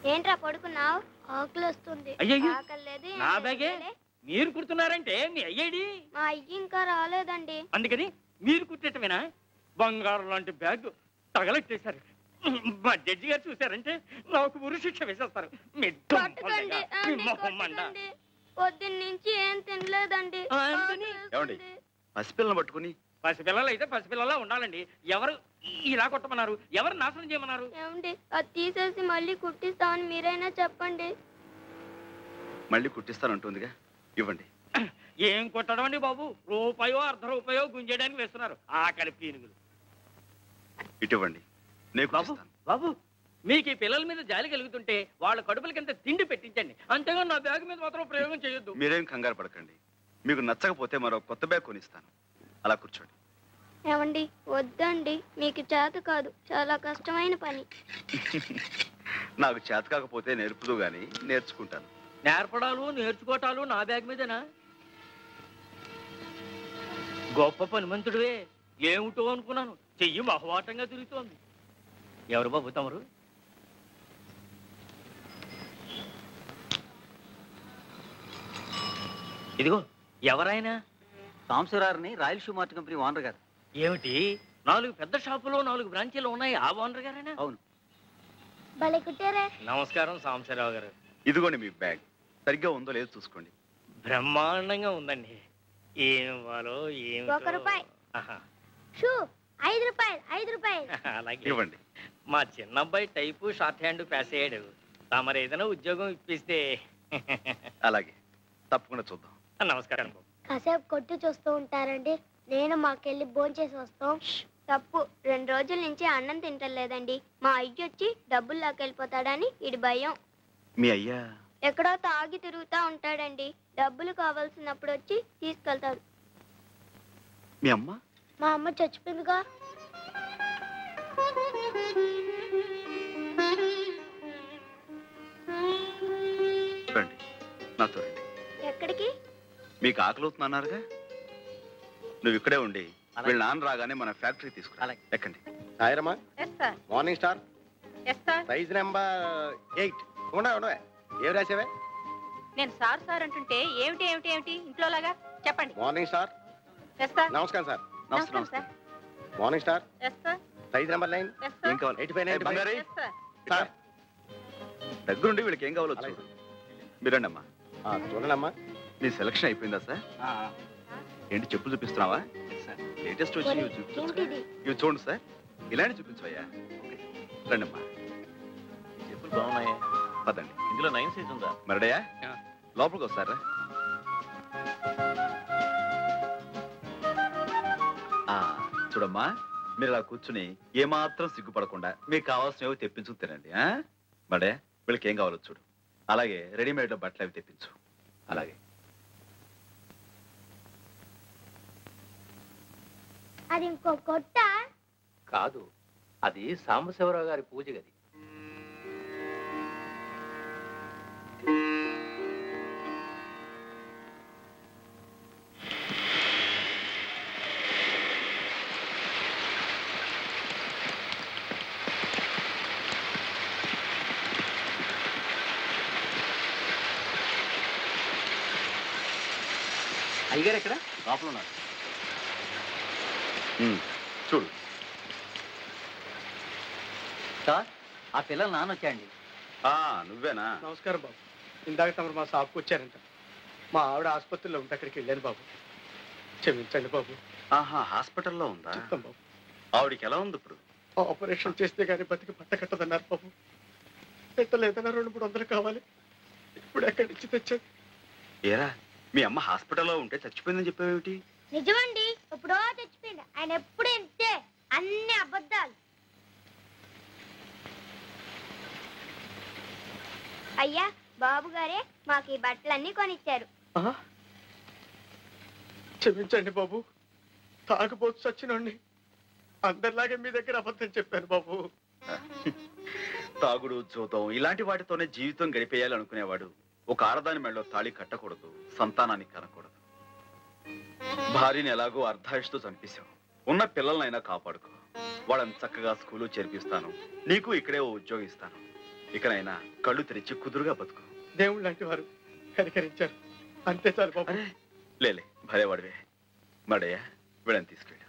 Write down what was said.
ఏంట్రా పడుకున్నావు ఆకలి వస్తుంది అయ్యయ్యో, ఆకలి లేదు, ఏం నా లేదు, బ్యాగే? లే. మీరు కుడుతున్నారంటే మీ అయ్యేడి మా అయ్యి ఇంకా రాలేదండి అందుకని మీరు కుట్టేటమేనా బంగారం లాంటి బ్యాగ్ తగలెట్టేశారు మా జడ్జి గారు చూశారంటే నాకు ఉరి శిక్ష వేసేస్తారు మీ పట్టుకోండి దుంపలుగా, మీ అండి, మొహం మండ. కొట్టుకోండి. పొద్దున్న నుంచి ఏం తినలేదండి ఆ, ఎందుకని? ఆకలి ఏమండి? వేస్తుంది. పసిపిల్లని పట్టుకుని పసిపిల్లలు అయితే పసిపిల్లలా ఉండాలండి ఎవరు ఇలా కొట్టమన్నారు ఎవరు నాశనం చేయమన్నారు ఏమండి అది తీసేసి మళ్ళీ కుట్టిస్తామని మీరైనా చెప్పండి మళ్ళీ కుట్టిస్తానంటుందిగా ఇవ్వండి ఏం కొట్టడం అండి బాబు రూపాయో అర్ధ రూపాయో గుంజేయడానికి వేస్తున్నారు ఆకలి పీనుగులు ఇటు ఇవ్వండి నేను బాబు కుట్టిస్తాను బాబు మీకు ఈ పిల్లల మీద జాలి కలుగుతుంటే వాళ్ళ కడుపులకింత తిండి పెట్టించండి అంతేగాని నా బ్యాగ్ మీద మాత్రం ప్రయోగం చేయొద్దు మీరేం కంగారు పడకండి మీకు నచ్చకపోతే మరో కొత్త బ్యాగ్ కొనిస్తాను అలా కూర్చోండి ఏమండి వద్దండి మీకు చేత కాదు చాలా కష్టమైన పని నాకు చేత కాకపోతే నేర్పుదు గాని నేర్చుకుంటాను నేర్పడాలు నేర్చుకోవటాలు నా బ్యాగ్ మీదేనా గొప్ప పనిమంతుడివే ఏమిటో అనుకున్నాను చెయ్యి మహవాటంగా తిరుగుతోంది ఎవరు బాబు తమరు ఇదిగో ఎవరైనా సాంబశివరావుని royal shoe mart company owner గారు ఏమిటి నాలుగు పెద్ద షాపులో నాలుగు బ్రాంచీలు ఉన్నాయి ఆ ఓనర్ గారేనా అవును భలే కుట్టారే నమస్కారం సాంబశివరావు గారు ఇదిగోండి మీ బ్యాగ్ సరిగ్గా ఉందో లేదో చూసుకోండి బ్రహ్మాండంగా ఉందండి ఏం ఇవ్వాలో ఏమిటో. ఒక రూపాయి. ఆహా, షూ ఐదు రూపాయలు ఐదు రూపాయలు అలాగే ఇవ్వండి మా చిన్న అబ్బాయి టైపు షార్ట్ హ్యాండ్ పాస్ అయ్యాడు తమరు ఏదైనా ఉద్యోగం ఇప్పిస్తే అలాగే తప్పకుండా చూద్దాం నమస్కారం బాబు కాసేపు కొట్టు చూస్తూ ఉంటారండి నేను మాకెళ్ళి భోంచేసి వస్తాం తప్పు రెండు రోజుల నుంచి అన్నం తింటలేదండి మా అయ్య వచ్చి డబ్బులు లాకెళ్ళిపోతాడని ఇడి భయం మీ అయ్యా ఎక్కడో తాగి తిరుగుతా ఉంటాడండి డబ్బులు కావాల్సినప్పుడు వచ్చి తీసుకెళ్తాడు మీ అమ్మ మా అమ్మ చచ్చిపోయిందిగా రండి నాతో రండి ఎక్కడికి మీకు ఆకలి అవుతుందన్నారుగా నువ్వు ఇక్కడే ఉండి అలాగే. వీళ్ళ నాన్న రాగానే మన ఫ్యాక్టరీ తీసుకురా అలాగే. ఎక్కండి సాయిరమ్మా yes sir morning star yes sir size number eight ఉండే ఉండవే ఏం రాసావే నేను సార్ సార్ అంటుంటే ఏమిటి ఏమిటి ఏమిటి ఇంట్లో లాగా చెప్పండి మార్నింగ్ స్టార్ ఎస్ సార్ నమస్కారం సార్ నమస్తే నమస్కారం నమస్తే sir morning star yes sir size number nine yes ఏం సార్ కావాలి ఎయిటీ ఫైవ్ ఏ, బంగారు ఎస్ సార్ సార్ దగ్గరుండి వీళ్ళకి ఏం కావాలో అలాగే. చూడు మీరండి అమ్మా చూడండి అమ్మా మీ సెలక్షన్ అయిపోయిందా సార్ ఏంటి చెప్పులు చూపిస్తున్నావా లేటెస్ట్ వచ్చి ఇవి చూపించొచ్చు కదా? ఏంటిది ఇవి చూడండి సార్ ఇలాంటి చూపించవయ్యా రండి అమ్మా చెప్పులు బాగున్నాయి పదండి ఇందులో నైన్ సైజ్ ఉందా మరడయా ఆ. లోపలికి వస్తారా ఆ, చూడమ్మా మీరు ఇలా కూర్చుని ఏమాత్రం సిగ్గుపడకుండా మీకు కావాల్సినవి తెప్పించు తినండి ఆ? మడే వీళ్ళకి ఏం కావాలో చూడు అలాగే రెడీమేడ్ లో బట్టలు అవి తెప్పించు అలాగే అది ఇంకో కొట్ట కాదు అది సాంబశివరావు గారి పూజ గది అయ్యగారు ఎక్కడ లోపల ఉన్నారు ఉమ్, చూడు సార్ ఆ పిల్లలు నాన్న వచ్చాయండి ఆ నువ్వేనా నమస్కారం బాబు ఇందాక తమరు మా షాప్కి వచ్చారంట మా ఆవిడ ఆసుపత్రిలో ఉంటే అక్కడికి వెళ్ళాను బాబు క్షమించండి బాబు ఆహా హాస్పిటల్లో ఉందా చెప్తాం బాబు ఆవిడికి ఎలా ఉంది ఇప్పుడు ఆపరేషన్ చేస్తే కానీ బతికి పట్ట కట్టదన్నారు బాబు పెట్టలేదన్నా రెండు మూడు వందలు కావాలి ఇప్పుడు ఎక్కడి నుంచి తెచ్చాను ఏరా మీ అమ్మ హాస్పిటల్లో ఉంటే చచ్చిపోయిందని చెప్పావేమిటి నిజమండి ఎప్పుడో చచ్చిపోయింది ఆయన ఎప్పుడు ఇంతే అన్ని అబద్ధాలు అయ్యా బాబు గారే మాకు ఈ బట్టలన్నీ కొనిచ్చారు ఆ? క్షమించండి బాబు తాగబోతు చచ్చినోడిని అందరిలాగే మీ దగ్గర అబద్ధం చెప్పాను బాబు తాగుడు జూతం ఇలాంటి వాటితోనే జీవితం గడిపేయాలి అనుకునేవాడు ఒక ఆడదాని మెడలో తాళి కట్టకూడదు సంతానాన్ని కనకూడదు భార్యని ఎలాగో అర్ధాయుషతో చంపేశావు ఉన్న పిల్లలనైనా కాపాడుకో వాళ్ళని చక్కగా స్కూలు చేర్పిస్తాను నీకు ఇక్కడే ఓ ఉద్యోగం ఇస్తాను ఇకనైనా కళ్ళు తెరిచి కుదురుగా బతుకు దేవుళ్ళు లాంటి వారు కనికరించారు అంతే చాలు బాబు అరే లేలే భలేవాడివే మడయ్య వీళ్ళని తీసుకెళ్ళు